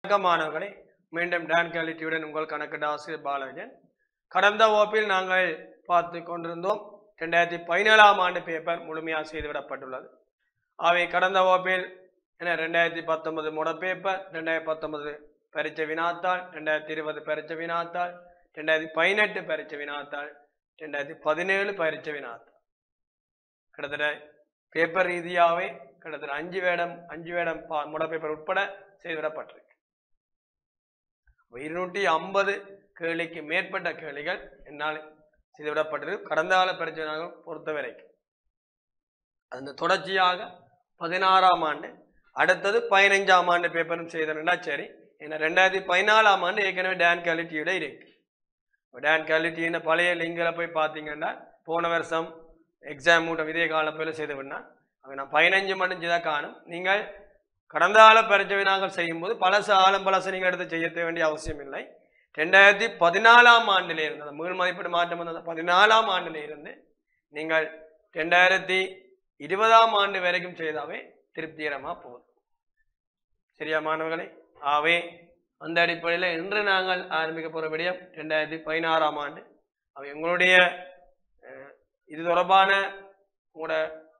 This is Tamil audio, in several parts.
வணக்கம் மாணவர்களே மீண்டும் டான் குவாலிட்டியுடன் உங்கள் கணக்கிட்ட ஆசிரியர் பாலகன் கடந்த வகுப்பில் நாங்கள் பார்த்து கொண்டிருந்தோம் ரெண்டாயிரத்தி பதினேழாம் ஆண்டு பேப்பர் முழுமையாக செய்துவிடப்பட்டுள்ளது அவை கடந்த வகுப்பில் என்ன ரெண்டாயிரத்தி பத்தொன்பது முட பேப்பர் ரெண்டாயிரத்தி பத்தொன்பது பரீட்சை வினாத்தாள் ரெண்டாயிரத்தி இருபது பரீட்சை வினாத்தாள் ரெண்டாயிரத்தி பதினெட்டு பரீட்சை வினாத்தாள் ரெண்டாயிரத்தி பதினேழு பரீட்சை வினாத்தாள் கிட்டத்தட்ட பேப்பர் ரீதியாகவே கிட்டத்தட்ட அஞ்சு வேடம் அஞ்சு வேடம் பா- முட பேப்பர் உட்பட செய்துவிடப்பட்டிருக்கு இருநூற்றி ஐம்பது கேள்விக்கு மேற்பட்ட கேள்விகள் என்னால் செய்துவிடப்பட்டிருக்கு கடந்த கால பிரச்சனைகள் பொறுத்த வரைக்கும் அந்த தொடர்ச்சியாக பதினாறாம் ஆண்டு அடுத்தது பதினைஞ்சாம் ஆண்டு பேப்பரும் செய்தனா சரி ஏன்னா ரெண்டாயிரத்தி பதினாலாம் ஆண்டு ஏற்கனவே டான் குவாலிட்டியோட இருக்கு டான் குவாலிட்டின்னு பழைய லிங்கில் போய் பார்த்தீங்கன்னா போன வருஷம் எக்ஸாம் மூட்டம் இதே காலப்பில் செய்து விடனா அவை நான் பதினஞ்சு மட்டும் தான் காணும் நீங்கள் கடந்த கால பரிச்சை நாங்கள் செய்யும்போது பழசு ஆழம் பழசு நீங்கள் எடுத்து செய்ய வேண்டிய அவசியம் இல்லை ரெண்டாயிரத்தி பதினாலாம் ஆண்டிலே இருந்து அந்த மீள் மதிப்பீடு மாற்றம் வந்த அந்த பதினாலாம் ஆண்டிலே இருந்து நீங்கள் ரெண்டாயிரத்தி இருபதாம் ஆண்டு வரைக்கும் செய்தாவே திருப்திகரமாக போகுது சரியா மாணவர்களே ஆவே அந்த அடிப்படையில் இன்று நாங்கள் ஆரம்பிக்க போகிற விடயம் ரெண்டாயிரத்தி பதினாறாம் ஆண்டு அவை உங்களுடைய அஹ், இது தொடர்பான உங்களோட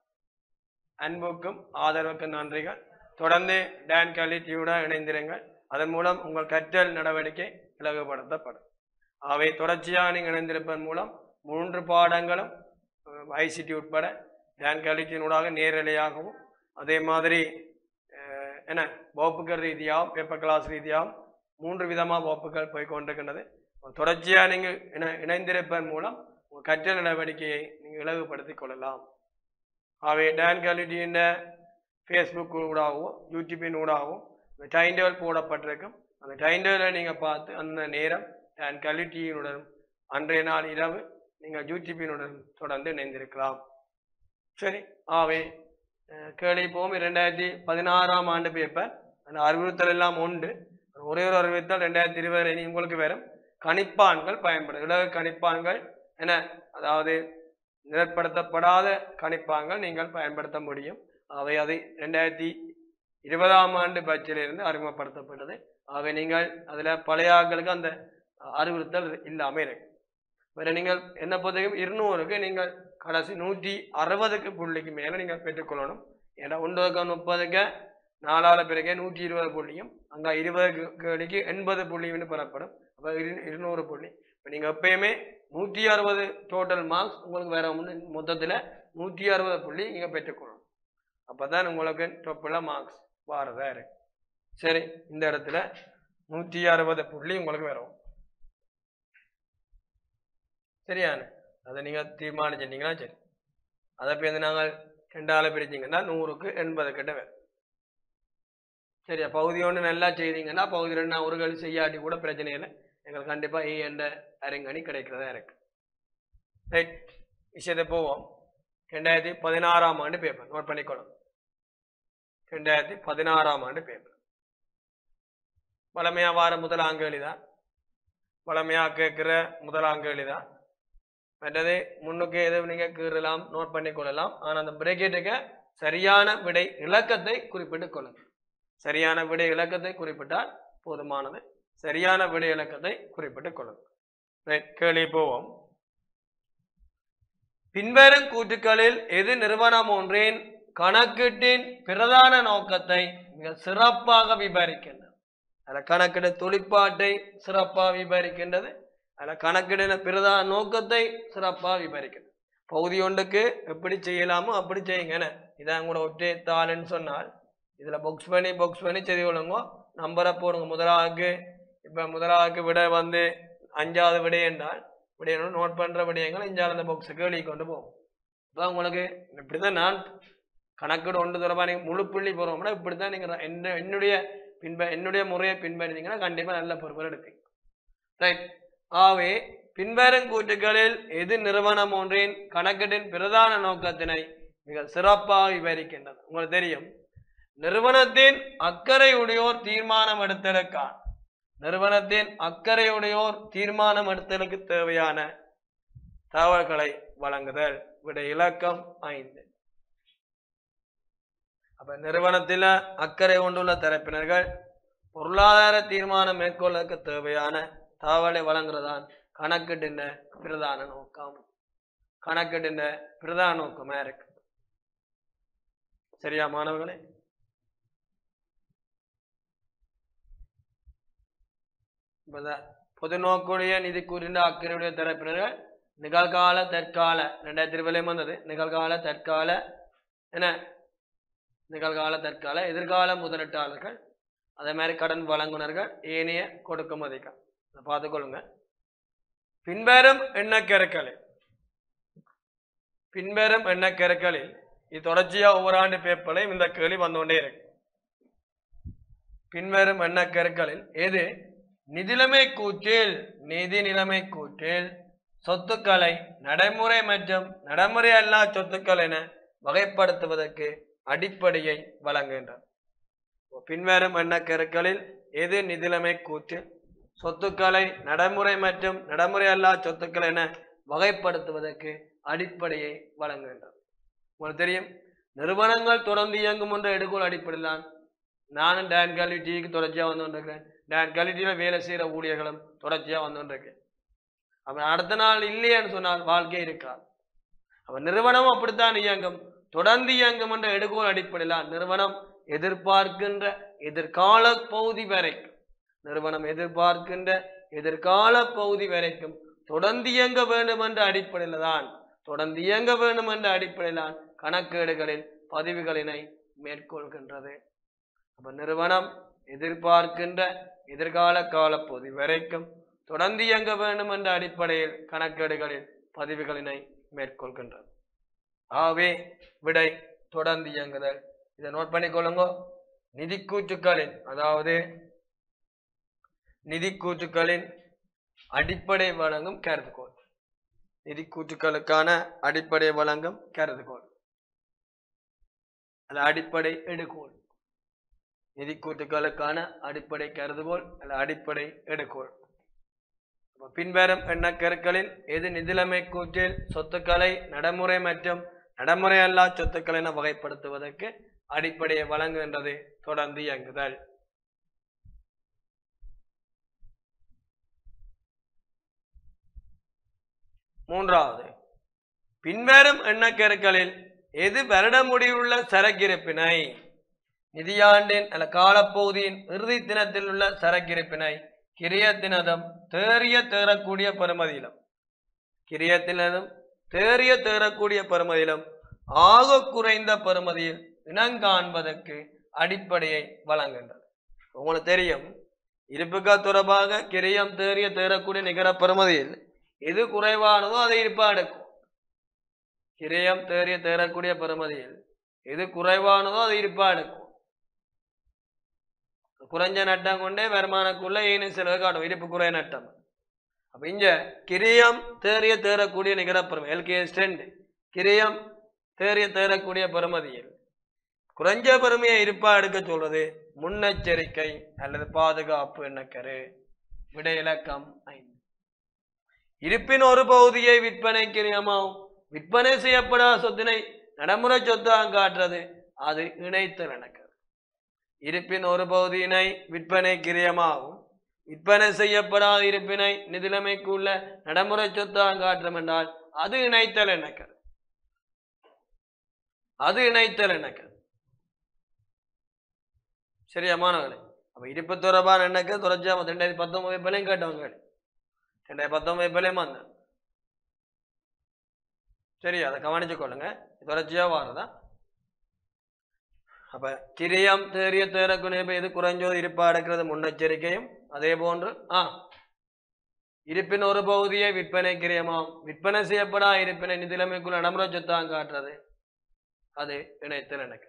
அன்புக்கும் ஆதரவுக்கும் நன்றிகள் தொடர்ந்து டான் குவாலிட்டியுடன் இணைந்திருங்கள் அதன் மூலம் உங்கள் கற்றல் நடவடிக்கை இலகுபடுத்தப்படும் அவை தொடர்ச்சியாக நீங்கள் இணைந்திருப்பதன் மூலம் மூன்று பாடங்களும் ஐசிடி உட்பட டான் குவாலிட்டியினூடாக நேரலையாகவும் அதே மாதிரி அஹ், என்ன வகுப்புகள் ரீதியாகவும் பேப்பர் கிளாஸ் ரீதியாகவும் மூன்று விதமாக வகுப்புகள் போய் கொண்டிருக்கின்றது தொடர்ச்சியாக நீங்கள் இணை இணைந்திருப்பதன் மூலம் உங்கள் கற்றல் நடவடிக்கையை நீங்கள் இலகுபடுத்திக் கொள்ளலாம் ஆகவே டான் குவாலிட்டியின் ஃபேஸ்புக் ஊடாகவும் யூடியூப்பின் ஊடாகவும் அந்த டைம் டேபிள் போடப்பட்டிருக்கும் அந்த டைம் டேபிளை நீங்கள் பார்த்து அந்த நேரம் டான் குவாலிட்டியினுடன் அன்றைய நாள் இரவு நீங்கள் யூடியூப்பினுடன் தொடர்ந்து இணைந்திருக்கலாம் சரி ஆகவே அஹ், கேள்வி போகும் இரண்டாயிரத்தி பதினாறாம் ஆண்டு பேப்பர் அந்த அறிவுறுத்தல் எல்லாம் உண்டு ஒரே ஒரு அறிவுறுத்தல் ரெண்டாயிரத்தி இருபது இனி உங்களுக்கு வரும் கணிப்பான்கள் பயன்படும் இலவ கணிப்பான்கள் என்ன அதாவது நிரற்படுத்தப்படாத கணிப்பான்கள் நீங்கள் பயன்படுத்த முடியும் அவை அது ரெண்டாயிரத்தி இருபதாம் ஆண்டு பட்ஜெட்டிலிருந்து அறிமுகப்படுத்தப்பட்டது ஆகவே நீங்கள் அதில் பழைய ஆட்களுக்கு அந்த அறிவுறுத்தல் இல்லாமல் இருக்கு வேற நீங்கள் என்ன பொறுத்தவரைக்கும் இருநூறுக்கு நீங்கள் கடைசி நூற்றி அறுபதுக்கு புள்ளிக்கு மேலே நீங்கள் பெற்றுக்கொள்ளணும் ஏன்னா ஒன்பதுக்கு முப்பதுக்கு நாலாவது பிறகு நூற்றி இருபது புள்ளியும் அங்கே இருபது கேள்விக்கு எண்பது புள்ளின்னு பெறப்படும் அப்போ இரு இருநூறு புள்ளி இப்போ நீங்கள் எப்பயுமே நூற்றி அறுபது டோட்டல் மார்க்ஸ் உங்களுக்கு வேற ஒன்று மொத்தத்தில் நூற்றி அறுபது புள்ளி நீங்கள் பெற்றுக்கொள்ளணும் அப்போ தான் உங்களுக்கு டொப்பில் மார்க்ஸ் வாரதா இருக்கு சரி இந்த இடத்துல நூற்றி அறுபது புள்ளி உங்களுக்கு வரும் சரியான அதை நீங்கள் தீர்மானிச்சிட்டிங்கன்னா சரி அதை இப்போ வந்து நாங்கள் ரெண்டாள் பிரிச்சிங்கன்னா நூறுக்கு எண்பது கிட்ட வரும் சரியா பகுதி ஒன்று நல்லா செய்தீங்கன்னா பகுதி ரெண்டு நான் ஒரு கழி செய்யாட்டி கூட பிரச்சனை இல்லை எங்களுக்கு கண்டிப்பாக ஏ என்ற அரங்கணி கிடைக்கிறதா இருக்கு ரைட் விஷயத்தை போவோம் ரெண்டாயிரத்தி பதினாறாம் ஆண்டு பேப்பர் நோட் பண்ணிக்கொள்ளும் ரெண்டாயிரத்தி பதினாறாம் ஆண்டு பேப்பர் வளமையா வார முதலாங்கேளி தான் வளமையா கேட்குற முதலாங்கேளி தான் மற்றது முன்னுக்கு எதுவும் நீங்கள் கீறலாம் நோட் பண்ணிக்கொள்ளலாம் ஆனால் அந்த பிரேக்கெட்டுக்கு சரியான விடை இலக்கத்தை குறிப்பிட்டு கொள்ளுங்கள் சரியான விடை இலக்கத்தை குறிப்பிட்டால் போதுமானது சரியான விடை இலக்கத்தை குறிப்பிட்டுக் கொள்ளுங்கள் ரைட் கேள்வி போவோம் பின்வரும் கூற்றுக்களில் எது நிறுவனம் ஒன்றின் கணக்கீட்டின் பிரதான நோக்கத்தை மிக சிறப்பாக விவரிக்கின்றது அதில் கணக்கிட தொழிற்பாட்டை சிறப்பாக விவரிக்கின்றது அதில் கணக்கிடின பிரதான நோக்கத்தை சிறப்பாக விவரிக்கின்றது பகுதி ஒன்றுக்கு எப்படி செய்யலாமோ அப்படி செய்யுங்கன்னு இதான் கூட ஒற்றை தாளுன்னு சொன்னால் இதில் பாக்ஸ் பண்ணி பாக்ஸ் பண்ணி செய்து கொள்ளுங்க நம்பரை போடுங்க முதலாவுக்கு இப்போ முதலாவுக்கு விட வந்து அஞ்சாவது விடை என்றால் விடையை நோட் பண்ணுற விடயங்கள் இஞ்சால் அந்த பாக்ஸுக்கு வெளியே கொண்டு போகும் இப்போ உங்களுக்கு இப்படி தான் நான் கணக்கீடு ஒன்று தொடர்பாக நீங்கள் முழு புள்ளி போகிறோம்னா இப்படி தான் நீங்கள் என்ன என்னுடைய பின்ப என்னுடைய முறையை பின்பற்றினீங்கன்னா கண்டிப்பாக நல்ல பொறுப்புகள் எடுப்பீங்க ரைட் ஆகவே பின்வரும் கூற்றுக்களில் எது நிறுவனம் ஒன்றின் கணக்கீட்டின் பிரதான நோக்கத்தினை மிக சிறப்பாக விவரிக்கின்றது உங்களுக்கு தெரியும் நிறுவனத்தின் அக்கறையுடையோர் தீர்மானம் எடுத்தலுக்கான் நிறுவனத்தின் அக்கறையுடையோர் தீர்மானம் எடுத்தலுக்கு தேவையான தகவல்களை வழங்குதல் விட இலக்கம் ஐந்து அப்ப நிறுவனத்தில் அக்கறை கொண்டுள்ள தரப்பினர்கள் பொருளாதார தீர்மானம் மேற்கொள்ளக்கு தேவையான தகவலை வழங்குறதான் கணக்கெட்டின் பிரதான நோக்கம் கணக்கெட்டின் பிரதான நோக்கமா இருக்கு சரியா மாணவர்களே இப்பதான் பொது நோக்குடைய நிதி கூறின அக்கறையுடைய தரப்பினர்கள் நிகழ்கால தற்கால ரெண்டாயிரத்தி இருபதுலையும் வந்தது நிகழ்கால தற்கால என்ன நிகழ்கால தற்கால எதிர்கால முதலீட்டாளர்கள் அதே மாதிரி கடன் வழங்குனர்கள் ஏனைய கொடுக்குமதிகள் இதை பார்த்துக்கொள்ளுங்க பின்வரும் எண்ணக்கருக்களில் பின்வரும் எண்ணக்கருக்களில் இது தொடர்ச்சியா ஒவ்வொரு ஆண்டு பேப்பரையும் இந்த கேள்வி வந்து கொண்டே இருக்கு பின்வரும் எண்ணக்கருக்களில் எது நிதிநிலைமை கூற்றில் நிதி நிலைமை கூற்றில் சொத்துக்களை நடைமுறை மற்றும் நடைமுறை அல்லா சொத்துக்கள் என வகைப்படுத்துவதற்கு அடிப்படையை வழங்குகின்றன பின்வரும் எண்ணக்கருக்களில் எது நிதிநிலைமை கூற்று சொத்துக்களை நடைமுறை மற்றும் நடைமுறை அல்லா சொத்துக்கள் என வகைப்படுத்துவதற்கு அடிப்படையை வழங்குகின்றன உங்களுக்கு தெரியும் நிறுவனங்கள் தொடர்ந்து இயங்கும் என்ற எடுகோள் அடிப்படையில் தான் நானும் டான் குவாலிட்டிக்கு தொடர்ச்சியாக வந்து கொண்டிருக்கிறேன் டான் குவாலிட்டியில் வேலை செய்கிற ஊழியர்களும் தொடர்ச்சியாக வந்து கொண்டிருக்கேன் அவன் அடுத்த நாள் இல்லையேன்னு சொன்னால் வாழ்க்கை இருக்காது அவன் நிறுவனம் அப்படித்தான் இயங்கும் தொடர்ந்து இயங்கும் என்ற எடுகோள் அடிப்படையில் நிறுவனம் எதிர்பார்க்கின்ற எதிர்கால பகுதி வரைக்கும் நிறுவனம் எதிர்பார்க்கின்ற எதிர்கால பகுதி வரைக்கும் தொடர்ந்து இயங்க வேண்டும் என்ற அடிப்படையில் தான் தொடர்ந்து இயங்க வேண்டும் என்ற அடிப்படையில் தான் கணக்கேடுகளில் பதிவுகளினை மேற்கொள்கின்றது அப்ப நிறுவனம் எதிர்பார்க்கின்ற எதிர்கால கால பகுதி வரைக்கும் தொடர்ந்து இயங்க வேண்டும் என்ற அடிப்படையில் கணக்கேடுகளில் பதிவுகளினை மேற்கொள்கின்றது ஆகவே விடை தொடர்ந்து இயங்குதல் இதை நோட் பண்ணிக்கொள்ளுங்க நிதி கூற்றுக்களின் அதாவது நிதி கூற்றுக்களின் அடிப்படை வழங்கும் கருதுகோள் நிதி கூற்றுக்களுக்கான அடிப்படை வழங்கும் கருதுகோள் அது அடிப்படை எடுகோள் நிதி கூற்றுக்களுக்கான அடிப்படை கருதுகோள் அல்ல அடிப்படை எடுகோள் அப்ப பின்வரும் எண்ணக்கருக்களில் எது நிதிலைமை கூற்றில் சொத்துக்களை நடைமுறை மற்றும் நடைமுறை அல்லா சொத்துக்கள் என வகைப்படுத்துவதற்கு அடிப்படையை வழங்குகின்றது தொடர்ந்து இயங்குதல் மூன்றாவது பின்வரும் எண்ணக்கருக்களில் எது வருட முடிவுள்ள சரக்கிருப்பினை நிதியாண்டின் அல்ல காலப்பகுதியின் இறுதி தினத்தில் உள்ள சரக்கிருப்பினை கிரியத்தினதும் தேறிய தேறக்கூடிய பெறுமதியிலும் கிரியத்தினதும் தேறிய தேறக்கூடிய பெறுமதியிலும் ஆக குறைந்த பெறுமதியில் இனங்காண்பதற்கு அடிப்படையை வழங்குகின்றது உங்களுக்கு தெரியும் இருப்புக்கா தொடர்பாக கிரியம் தேறிய தேறக்கூடிய நிகர பெறுமதியில் எது குறைவானதோ அதை இருப்பா எடுக்கும் கிரயம் தேறிய தேறக்கூடிய பெறுமதியில் எது குறைவானதோ அதை இருப்பா எடுக்கும் குறைஞ்ச நட்டம் கொண்டே வருமானக்குள்ள ஏனி செலவு காட்டும் இருப்பு குறை நட்டம் அப்ப இங்க கிரியம் தேறிய தேறக்கூடிய நிகர பெறுமதி எல்கேஎஸ் ரெண்டு கிரியம் தேறிய தேறக்கூடிய பெறுமதியில் குறைஞ்ச பெருமையை இருப்பா எடுக்க சொல்றது முன்னெச்சரிக்கை அல்லது பாதுகாப்பு எண்ணக்கரு விடை இலக்கம் ஐந்து இருப்பின் ஒரு பகுதியை விற்பனைக்கு நியமாவும் விற்பனை செய்யப்படாத சொத்தினை நடைமுறை சொத்தாக காட்டுறது அது இணைத்தல் எனக்கு இருப்பின் ஒரு பகுதியினை விற்பனை கிரியமாகவும் விற்பனை செய்யப்படாத இருப்பினை நிதிலைமைக்கு உள்ள நடைமுறை சொத்தாக காட்டுறோம் என்றால் அது இணைத்தல் எனக்கு அது இணைத்தல் எனக்கு சரியா மாணவர்களே அப்ப இருப்பு தொடர்பான எண்ணக்கு தொடர்ச்சியா ரெண்டாயிரத்தி பத்தொன்பது பிள்ளையும் கேட்டவங்க ரெண்டாயிரத்தி பத்தொன்பது பிள்ளையும் வந்தேன் சரி அதை கவனிச்சு கொள்ளுங்க தொடர்ச்சியா வாரதா அப்ப கிரியம் தேறிய தேரக்குணை இது குறைஞ்சோது இருப்பா அடக்கிறது முன்னெச்சரிக்கையும் அதே போன்று ஆ இருப்பின் ஒரு பகுதியை விற்பனை கிரியமாம் விற்பனை செய்யப்படா இருப்பினை நிதிலைமைக்குள்ள நடைமுறை சொத்தாக காட்டுறது அது இணைத்து நினைக்கிறது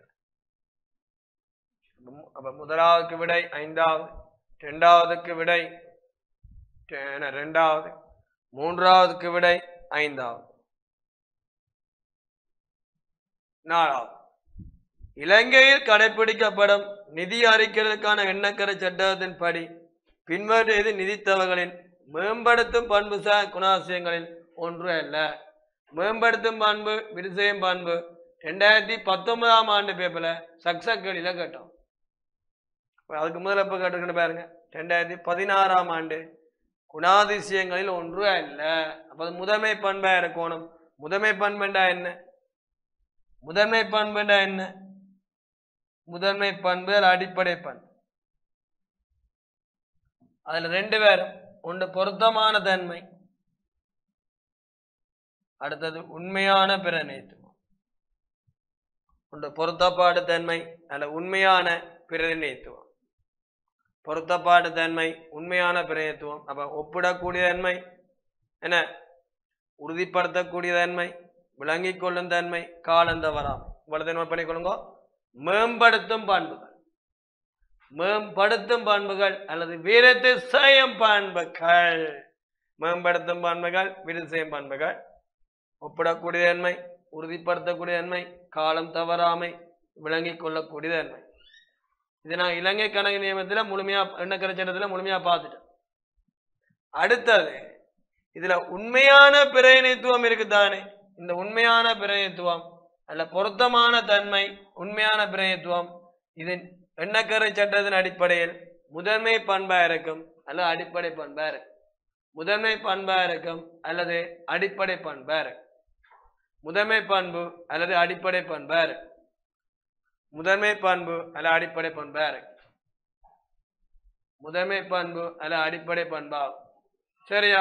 அப்ப முதலாவதுக்கு விடை ஐந்தாவது இரண்டாவதுக்கு விடை டெ- ரெண்டாவது மூன்றாவதுக்கு விடை ஐந்தாவது நாலாவது இலங்கையில் கடைபிடிக்கப்படும் நிதி அறிக்கைகளுக்கான எண்ணக்கரை சட்டத்தின்படி பின்வற்றியது நிதித்தவர்களின் மேம்படுத்தும் பண்புசார் குணாசியங்களில் ஒன்று அல்ல மேம்படுத்தும் பண்பு விரிசையும் பண்பு ரெண்டாயிரத்தி பத்தொன்பதாம் ஆண்டு பேப்பர்ல சக்சக்கடியில கேட்டோம் அதுக்கு முதல்ல எப்ப கேட்டிருக்கேன்னு பாருங்க ரெண்டாயிரத்தி பதினாறாம் ஆண்டு குணாதிசயங்களில் ஒன்று அல்ல அப்ப அது முதன்மை பண்பா இருக்கணும் முதன்மை பண்புண்டா என்ன முதன்மை பண்புண்டா என்ன முதன்மை பண்பு அல்ல அடிப்படை பண்பு அதுல ரெண்டு பேரும் ஒன்று பொருத்தமான தன்மை அடுத்தது உண்மையான பிரதிநிதித்துவம் ஒன்று பொருத்தப்பாடு தன்மை அல்ல உண்மையான பிரதிநிதித்துவம் பொருத்தப்பாடு தன்மை உண்மையான பிரதிநிதித்துவம் அப்ப ஒப்பிடக்கூடிய தன்மை என்ன உறுதிப்படுத்தக்கூடிய தன்மை விளங்கிக் கொள்ளும் தன்மை காலந்த வராம் இவ்வளவு நோட் பண்ணிக்கொள்ளுங்க மேம்படுத்தும் பண்புகள் மேம்படுத்தும் பண்புகள் அல்லது வீரத்தை செய்யும் பண்புகள் மேம்படுத்தும் பண்புகள் வீரத்தை செய்யும் பண்புகள் ஒப்பிடக்கூடிய தன்மை உறுதிப்படுத்தக்கூடிய தன்மை காலம் தவறாமை விளங்கிக் கொள்ளக்கூடிய தன்மை இது நான் இலங்கை கணக்கு நியமத்துல முழுமையா எண்ணக்கரை சட்டத்துல முழுமையா பார்த்துட்டேன் அடுத்தது இதுல உண்மையான பிரதிநிதித்துவம் இருக்குதானே இந்த உண்மையான பிரதிநிதித்துவம் அல்ல பொருத்தமான தன்மை உண்மையான பிரதிநிதித்துவம் இது எண்ணக்கரை சட்டத்தின் அடிப்படையில் முதன்மை பண்பா இருக்கும் அல்லது அடிப்படை பண்பா இருக்கும் முதன்மை பண்பா இருக்கும் அல்லது அடிப்படை பண்பா இருக்கும் முதன்மை பண்பு அல்லது அடிப்படை பண்பா இருக்கு முதன்மை பண்பு அல்ல அடிப்படை பண்பா இருக்கு முதன்மை பண்பு அல்ல அடிப்படை பண்பாகும் சரியா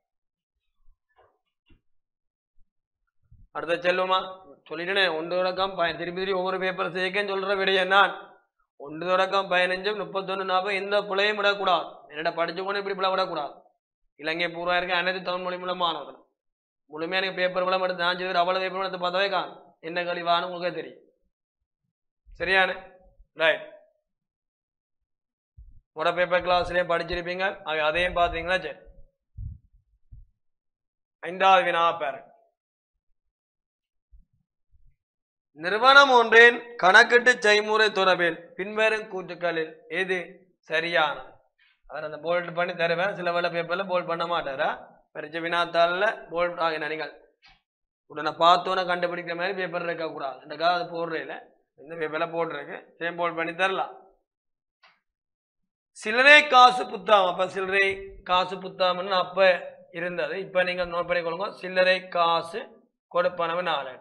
அடுத்த செல்லுமா சொல்லிட்டேனே ஒன்று தொடக்கம் பய- திருப்பி திருப்பி ஒவ்வொரு பேப்பர் சேர்க்கன்னு சொல்ற விடையன் நான் ஒன்று தொடக்கம் பதினஞ்சு முப்பத்தொன்று நாற்பது எந்த பிள்ளையும் விடக்கூடாது என்னடா படிச்சு கொண்டு இப்படி பிள்ளை விடக்கூடாது இலங்கை பூரா இருக்க அனைத்து தமிழ் மொழி மூலம் மாணவர்கள் முழுமையா எனக்கு பேப்பர் விளம் எடுத்து நான் செய்து அவ்வளவு பேப்பர் எடுத்து பார்த்தாவே காணும் என்ன கழிவானு உங்களுக்கே தெரியும் சரியானே ரைட் உட பேப்பர் கிளாஸ்லயே படிச்சிருப்பீங்க அது அதையும் பார்த்தீங்களா சரி ஐந்தாவது வினா பாருங்க நிறுவனம் ஒன்றின் கணக்கிட்டு செய்முறை தொடர்பில் பின்வரும் கூற்றுக்களில் எது சரியானது அவர் அந்த போல்ட் பண்ணி தருவேன் சில வேலை பேப்பர்ல போல்ட் பண்ண மாட்டாரா பரிச்சை வினாத்தாளில் போல்ட் ஆகின நீங்கள் உடனே பார்த்தோன்னே கண்டுபிடிக்கிற மாதிரி பேப்பர் இருக்கக்கூடாது இந்த கால அது போடுறதில்ல இந்த பேப்பரில் போடுறதுக்கு சேம் போல்ட் பண்ணி தரலாம் சில்லறை காசு புத்தகம் அப்ப சில்லறை காசு புத்தகம்னு அப்ப இருந்தது இப்ப நீங்க நோட் பண்ணிக்கொள்ளுங்க சில்லறை காசு கொடுப்பனவு நாளேடு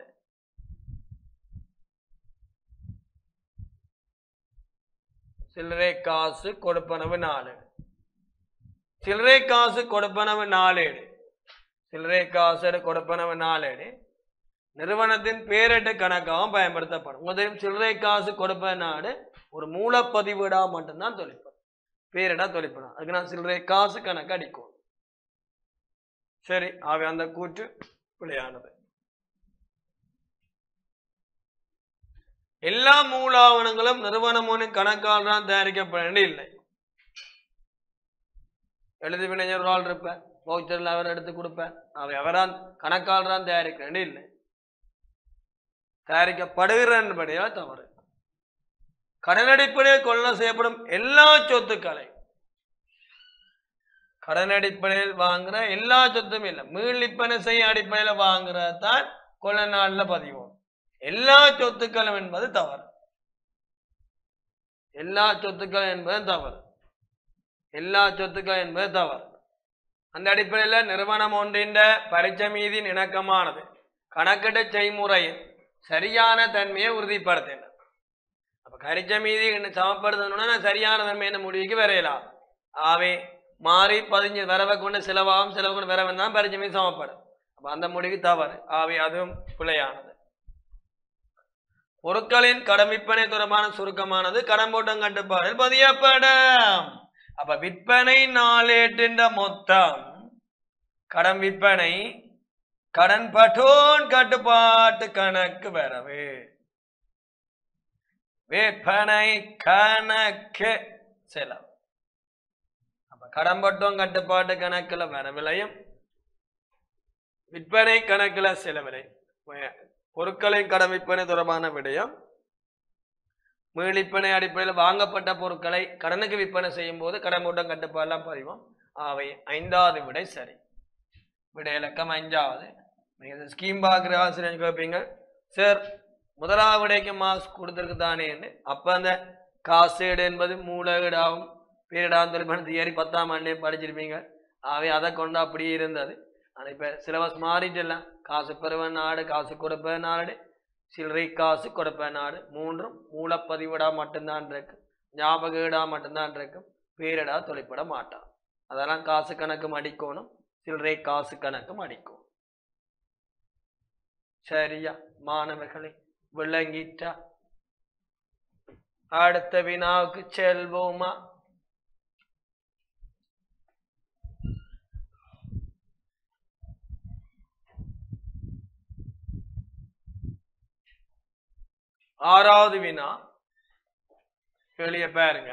சில்லறை காசு கொடுப்பனவு நாளேடு சில்லறை காசு கொடுப்பனவு நாளேடு சில்லறை காசு கொடுப்பனவு நாளேடு நிறுவனத்தின் பேரிட்டு கணக்காகவும் பயன்படுத்தப்படும் முதலில் சில்லறை காசு கொடுப்ப நாடு ஒரு மூலப்பதிவீடா மட்டும்தான் தொழிற்படும் பேரிடா தொழிற்படும் அதுக்கு நான் சில்லறை காசு கணக்கு அடிக்கும் சரி ஆக அந்த கூற்று பிழையானது எல்லா மூலாவணங்களும் நிறுவனமும் கணக்கால் தான் தயாரிக்கப்பட வேண்டிய இல்லை எழுதி வினைஞர் ஒரு ஆள் இருப்பேன் வவுச்சரில் அவர் எடுத்து கொடுப்பேன் அவை அவரான் கணக்கால் தான் தயாரிக்க வேண்டிய இல்லை தயாரிக்கப்படுகிறபடியா தவறு கடன் அடிப்படையில் கொள்ள செய்யப்படும் எல்லா சொத்துக்களை கடன் அடிப்படையில் வாங்குற எல்லா சொத்தும் இல்லை மீள்விற்பனை செய்ய அடிப்படையில் வாங்குறதான் கொள்ள நாள்ல பதிவோம் எல்லா சொத்துக்களும் என்பது தவறு எல்லா சொத்துக்களும் என்பது தவறு எல்லா சொத்துக்கள் என்பது தவறு அந்த அடிப்படையில் நிறுவனம் ஒன்றின் பரிச்சை மீதின் இணக்கமானது கணக்கிட்ட செய்முறையின் சரியான தன்மையை உறுதிப்படுத்தின அப்ப கரிச்ச மீதி சமப்படுத்தணும்னா நான் சரியான தன்மை என்ன முடிவுக்கு வரையலாம் ஆவே மாறி பதிஞ்சு வரவை கொண்டு செலவாகும் செலவு கொண்டு வரவன் தான் பரிச்சை மீது சமப்படும் அப்ப அந்த முடிவு தவறு ஆவே அதுவும் பிழையானது பொருட்களின் கடன் விற்பனை தொடர்பான சுருக்கமானது கடன் போட்டம் கட்டுப்பாடில் பதியப்படும் அப்ப விற்பனை நாளேட்டின்ற மொத்தம் கடன் விற்பனை கடன் பட்டோன் கட்டுப்பாட்டு கணக்கு வரவு விற்பனை கணக்கு செலவு அப்ப கடன் பட்டோன் கட்டுப்பாட்டு கணக்குல வரவிலையும் விற்பனை கணக்குல செலவிலை பொருட்களை கடன் விற்பனை தொடர்பான விடயம் மீளிப்பனை அடிப்படையில் வாங்கப்பட்ட பொருட்களை கடனுக்கு விற்பனை செய்யும் போது கடன் மூட்டம் கட்டுப்பாடெல்லாம் பதிவோம் அவை ஐந்தாவது விடை சரி விடை இலக்கம் அஞ்சாவது நீங்கள் ஸ்கீம் பார்க்குற ஆசிரியர் கேட்பீங்க சார் முதலாவது விடைக்கு மார்க்ஸ் கொடுத்துருக்கு தானே அப்போ அந்த காசேடு என்பது மூலகீடாகும் பேரிடாகும் தொழில்நுட்பம் தியரி பத்தாம் ஆண்டே படிச்சிருப்பீங்க ஆகவே அதை கொண்டு அப்படியே இருந்தது ஆனால் இப்போ சிலபஸ் மாறிட்டுலாம் காசு பெறுவ நாடு காசு கொடுப்ப நாடு சில்லறை காசு கொடுப்ப நாடு மூன்றும் மூலப்பதிவிடா மட்டும்தான் இருக்கு ஞாபகீடா மட்டும்தான் இருக்கும் பேரிடா தொழிற்பட மாட்டான் அதெல்லாம் காசு கணக்கும் அடிக்கணும் சில்லறை காசு கணக்கும் அடிக்கணும் சரியா மாணவர்களே விளங்கிட்டா அடுத்த வினாவுக்கு செல்வோமா ஆறாவது வினா கேளிய பாருங்க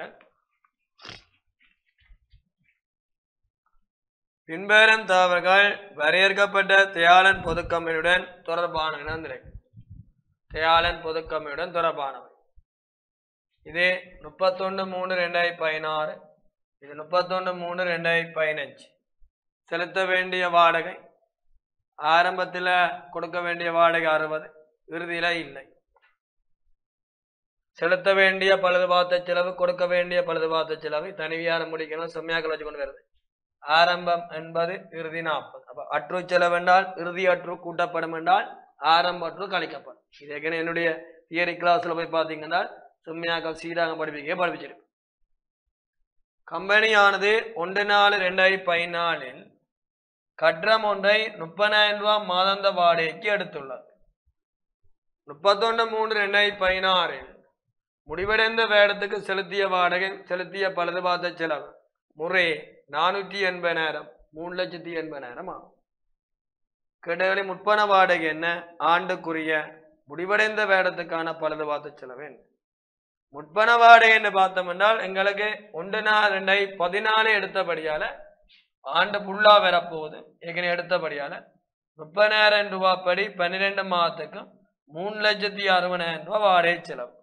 பின்வரும் தகவல்கள் வரையறுக்கப்பட்ட தியாளன் பொதுக்கம்பெனியுடன் தொடர்பானவை இருக்கு தியாளன் பொதுக்கம்பெனியுடன் தொடர்பானவை இது முப்பத்தொன்று மூணு ரெண்டாயிரத்தி பதினாறு இது முப்பத்தொன்று மூணு ரெண்டாயிரத்தி பதினஞ்சு செலுத்த வேண்டிய வாடகை ஆரம்பத்தில் கொடுக்க வேண்டிய வாடகை அறுபது இறுதியில் இல்லை செலுத்த வேண்டிய பழுதுபார்த்த செலவு கொடுக்க வேண்டிய பழுதுபார்த்த செலவு தனிவியாரம் முடிக்கணும் செம்மையாக வச்சு கொண்டு வருது ஆரம்பம் என்பது இறுதி நாற்பது அப்ப அற்று செலவு என்றால் இறுதி அற்று கூட்டப்படும் என்றால் ஆரம்ப அற்று கழிக்கப்படும் இது ஏற்கனவே என்னுடைய தியரி கிளாஸ்ல போய் பார்த்தீங்கன்னா செம்மையாக சீராக படிப்பிக்க படிப்பிச்சிருக்கு கம்பெனியானது ஒன்று நாலு ரெண்டாயிரத்தி பதினாலில் கட்டணம் ஒன்றை முப்பதாயிரம் ரூபாய் மாதாந்த வாடகைக்கு எடுத்துள்ளது முப்பத்தொன்று மூணு ரெண்டாயிரத்தி பதினாறில் முடிவடைந்த வேடத்துக்கு செலுத்திய வாடகை செலுத்திய பழுதுபார்த்த செலவு முறை நானூற்றி எண்பதாயிரம் மூணு லட்சத்தி எண்பதாயிரம் ஆகும் கேட்டகளை முற்பண வாடகை என்ன ஆண்டுக்குரிய முடிவடைந்த வேடத்துக்கான பழுதுபார்த்த செலவு என்ன முற்பண வாடகை என்று பார்த்தோம் என்றால் எங்களுக்கு ஒன்று நாள் ரெண்டாயிரத்தி பதினாலு எடுத்தபடியால ஆண்டு ஃபுல்லா வரப்போகுது ஏற்கனவே எடுத்தபடியால முப்பதாயிரம் ரூபாய் படி பன்னிரெண்டு மாதத்துக்கு மூணு லட்சத்தி அறுபதாயிரம் ரூபாய் வாடகை செலவு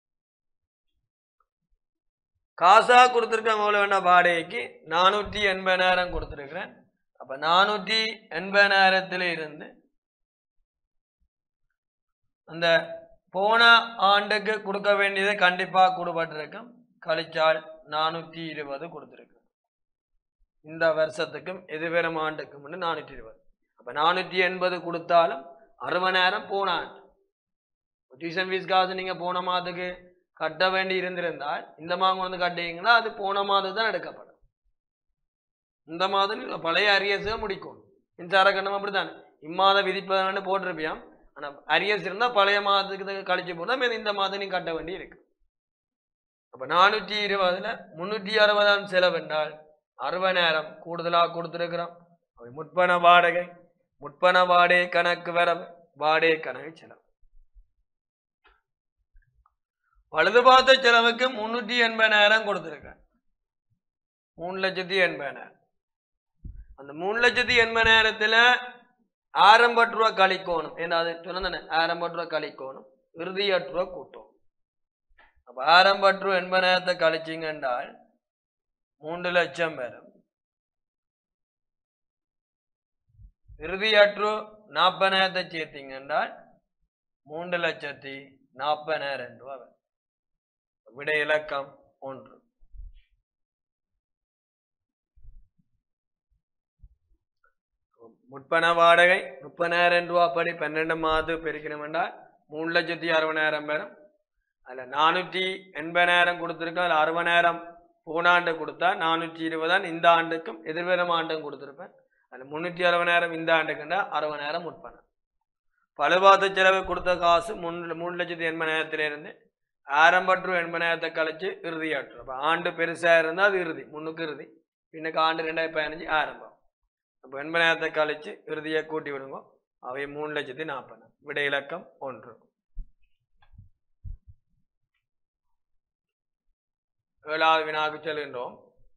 காசா கொடுத்துருக்கேன் எவ்வளோ வேணா வாடகைக்கு நானூற்றி எண்பதாயிரம் கொடுத்துருக்குறேன் அப்போ நானூற்றி எண்பதாயிரத்துல இருந்து அந்த போன ஆண்டுக்கு கொடுக்க வேண்டியது கண்டிப்பாக கொடுபட்டிருக்கும் கழிச்சால் நானூற்றி இருபது கொடுத்துருக்கு இந்த வருஷத்துக்கும் எதிர்வரும் ஆண்டுக்கும் நானூற்றி இருபது அப்போ நானூற்றி எண்பது கொடுத்தாலும் அறுபதாயிரம் போன ஆண்டு டியூஷன் ஃபீஸ் காசு நீங்கள் போன மாதத்துக்கு கட்ட வேண்டி இருந்திருந்தால் இந்த மாதம் வந்து கட்டிங்கன்னா அது போன மாதம் தான் எடுக்கப்படும் இந்த மாதம் இல்ல, பழைய அரியர்ஸ் முடிக்கும் மின்சார கட்டணம் அப்படித்தானே இம்மாத விதிப்பதான்னு போட்டிருப்பியாம் ஆனால் அரியர்ஸ் இருந்தால் பழைய மாதத்துக்கு கழிச்சு போனால் இந்த மாதம் நீ கட்ட வேண்டி இருக்கு அப்போ நானூற்றி இருபதுல முந்நூற்றி அறுபதாம் செலவு என்றால் அறுபதாயிரம் கூடுதலாக கொடுத்துருக்குறோம் அவை முற்பண வாடகை முற்பண வாடகை கணக்கு வரவு வாடகை கணக்கு செலவு பழுது பார்த்த செலவுக்கு முன்னூற்றி எண்பதாயிரம் கொடுத்துருக்கேன் மூணு லட்சத்தி எண்பதாயிரம் அந்த மூணு லட்சத்தி எண்பதாயிரத்துல ஆரம்பட்டு ரூபா கழிக்கணும் ஏன்னா அது சொன்னதானே ஆரம்பட்டு ரூபா கழிக்கணும் இறுதியற்று ரூபா கூட்டும் அப்ப ஆரம்பட்டு ரூபா எண்பதாயிரத்தை கழிச்சிங்க என்றால் மூன்று லட்சம் வரும் இறுதியற்று நாற்பதாயிரத்தை சேர்த்தீங்க என்றால் மூன்று லட்சத்தி நாற்பதாயிரம் ரூபா வரும் விடை இலக்கம் ஒன்று முற்பண வாடகை முப்பதாயிரம் ரூபா படி பன்னெண்டு மாதம் பெருக்கணும் என்றால் மூணு லட்சத்தி அறுபதாயிரம் பேரும் அதில் நானூற்றி எண்பதாயிரம் கொடுத்துருக்கோம் அதில் அறுபதாயிரம் போனாண்டு கொடுத்தா நானூற்றி இருபதாம் இந்த ஆண்டுக்கும் எதிர்வரும் ஆண்டும் கொடுத்துருப்பேன் அதில் முந்நூற்றி அறுபதாயிரம் இந்த ஆண்டுக்குண்டா அறுபதாயிரம் முற்பணம் பழுவாத்த செலவு கொடுத்த காசு மூணு மூணு லட்சத்தி எண்பதாயிரத்திலிருந்து ஆரம்பற்று எண்பதாயிரத்தை கழிச்சு இறுதியாற்று அப்போ ஆண்டு பெருசாக இருந்தால் அது இறுதி முன்னுக்கு இறுதி பின்னுக்கு ஆண்டு ரெண்டாயிரத்தி பதினஞ்சு ஆரம்பம் அப்போ எண்பதாயிரத்தை கழிச்சு இறுதியை கூட்டி விடுங்க அவை மூணு லட்சத்தி நாற்பது விடை இலக்கம் ஒன்று ஏழாவது வினாவுக்கு செல்கின்றோம்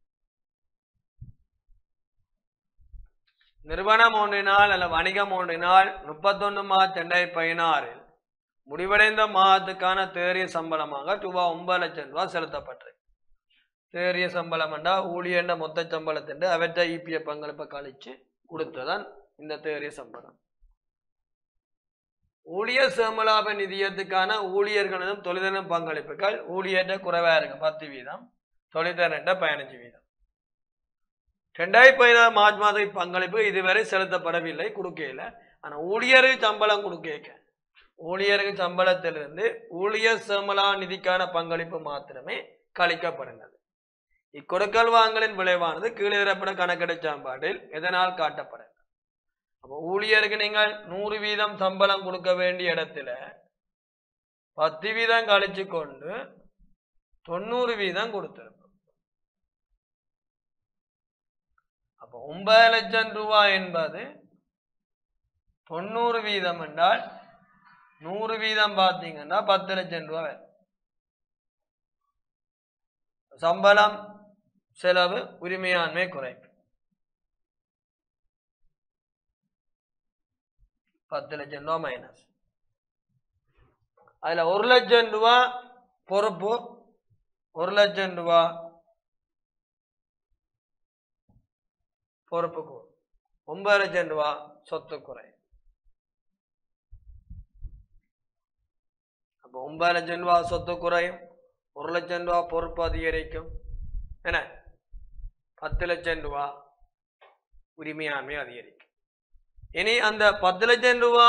நிறுவனம் ஒன்றினால் அல்ல வணிகம் ஒன்றினால் முப்பத்தொன்று மார்ச் ரெண்டாயிரத்தி பதினாறில் முடிவடைந்த மாதத்துக்கான தேறிய சம்பளமாக ரூபாய் ஒன்பது லட்சம் ரூபாய் செலுத்தப்பட்டது தேறிய சம்பளம் என்றா ஊழியண்ட மொத்த சம்பளத்தின் அவற்றை இபிய பங்களிப்பை கழிச்சு கொடுத்ததான் இந்த தேறிய சம்பளம் ஊழியர் சேமலாப நிதியத்துக்கான ஊழியர்களிடம் தொழிலன பங்களிப்புகள் ஊழியர்கிட்ட குறைவா இருக்கு பத்து வீதம் தொழிற்தரன்ட்ட பதினஞ்சு வீதம் ரெண்டாயிரத்தி பதினாறு மார்ச் மாத பங்களிப்பு இதுவரை செலுத்தப்படவில்லை கொடுக்கையில ஆனா ஊழியருக்கு சம்பளம் கொடுக்க ஊழியருக்கு சம்பளத்திலிருந்து ஊழியர் சேமலா நிதிக்கான பங்களிப்பு மாத்திரமே கழிக்கப்படுகிறது இக்கொடுக்கல் வாங்கலின் விளைவானது கீழே தரப்பட கணக்கெடு சாம்பாட்டில் எதனால் காட்டப்பட அப்போ ஊழியருக்கு நீங்கள் நூறு வீதம் சம்பளம் கொடுக்க வேண்டிய இடத்துல பத்து வீதம் கழிச்சு கொண்டு தொண்ணூறு வீதம் கொடுத்திருப்போம் அப்போ ஒன்பது லட்சம் ரூபாய் என்பது தொண்ணூறு வீதம் என்றால் நூறு வீதம் பார்த்தீங்கன்னா பத்து லட்சம் ரூபாய் வரும். சம்பளம் செலவு உரிமையாண்மை குறைப்பு பத்து லட்சம் ரூபா மைனஸ் அதுல ஒரு லட்சம் ரூபா பொறுப்பு ஒரு லட்சம் ரூபா பொறுப்பு கூறு ஒன்பது லட்சம் ரூபா சொத்து குறை அப்போ ஒன்பது லட்சம் ரூபா சொத்து குறையும் ஒரு லட்சம் ரூபா பொறுப்பு அதிகரிக்கும் என்ன பத்து லட்சம் ரூபா உரிமையாண்மை அதிகரிக்கும் இனி அந்த பத்து லட்சம் ரூபா